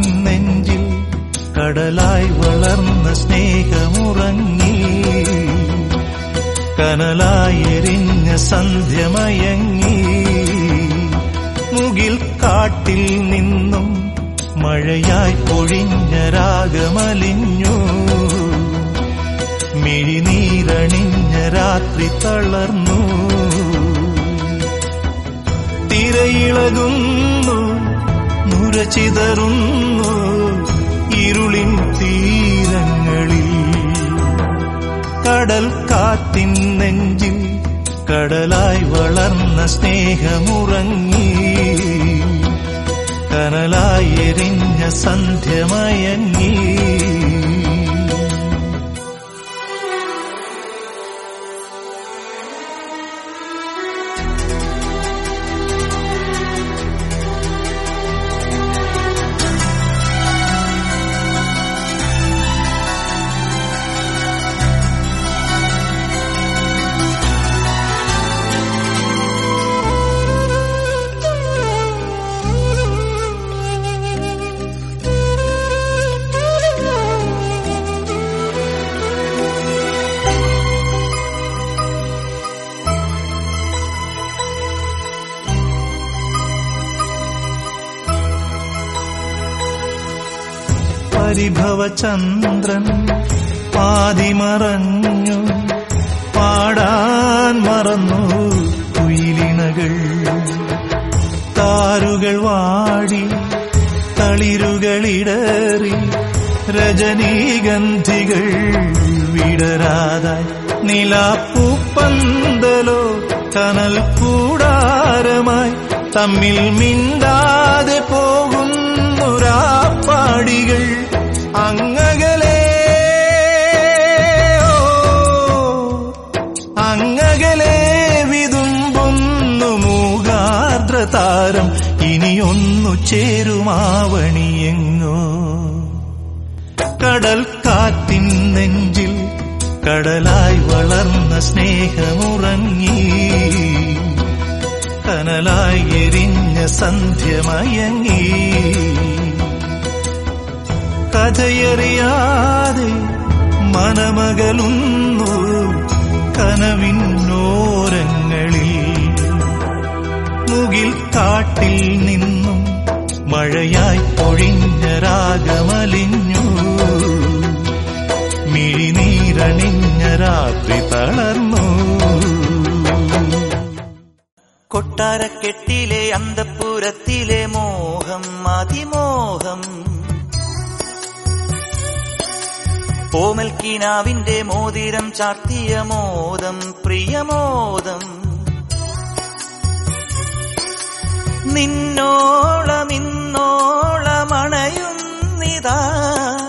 നെഞ്ചിൽ കടലായി വളർന്ന സ്നേഹമുറങ്ങി കനലായി എരിഞ്ഞ സന്ധ്യമയങ്ങി മുകിൽ കാട്ടിൽ നിന്നും മഴയായി പൊഴിഞ്ഞ രാഗമലിഞ്ഞു മിഴിനീരണിഞ്ഞ രാത്രി തളർന്നു തിരയിളകുന്നു നുരചിതറുന്നു ഇരുളിൻ തീരങ്ങളിൽ കടൽ കാത്തിൻ നെഞ്ചിൽ കടലായി വളർന്ന സ്നേഹമുറങ്ങി കനലായി എരിഞ്ഞ സന്ധ്യമയങ്ങി പരിഭവചന്ദ്രൻ പാതിമറഞ്ഞു പാടാൻ മറന്നു കുയിലിണകൾ താരുകൾ വാടി തളിരുകളിടറി രജനീഗന്ധികൾ വിടരാതായി നിലാപ്പൂപ്പന്തലോ കനൽ കൂടാരമായി തമ്മിൽ മിണ്ടാതെ പോകുന്നൊരാപ്പാടികൾ അങ്ങകലേ ഓ, അങ്ങകലേ വിതുമ്പുന്നു മൂകാർദ്രതാരം ഇനിയൊന്നു ചേരുമാവണിയെങ്ങോ കടൽ കാത്തിൻ നെഞ്ചിൽ കടലായി വളർന്ന സ്നേഹമുറങ്ങി കനലായി എരിഞ്ഞ സന്ധ്യമയങ്ങി കഥയറിയാതെ മനമകലുന്നു കനവിന്നോരങ്ങളിൽ മുകിൽ കാട്ടിൽ നിന്നും മഴയായി പൊഴിഞ്ഞ രാഗമലിഞ്ഞു മിഴിനീരണിഞ്ഞ രാത്രി തളർന്നു കൊട്ടാരക്കെട്ടിലെ അന്തപ്പുരത്തിലെ മോഹം അതിമോഹം ഓമൽക്കിനാവിന്റെ മോതിരം ചാർത്തിയ മോദം പ്രിയമോദം നിന്നോളമിന്നോളമണയുന്നിതാ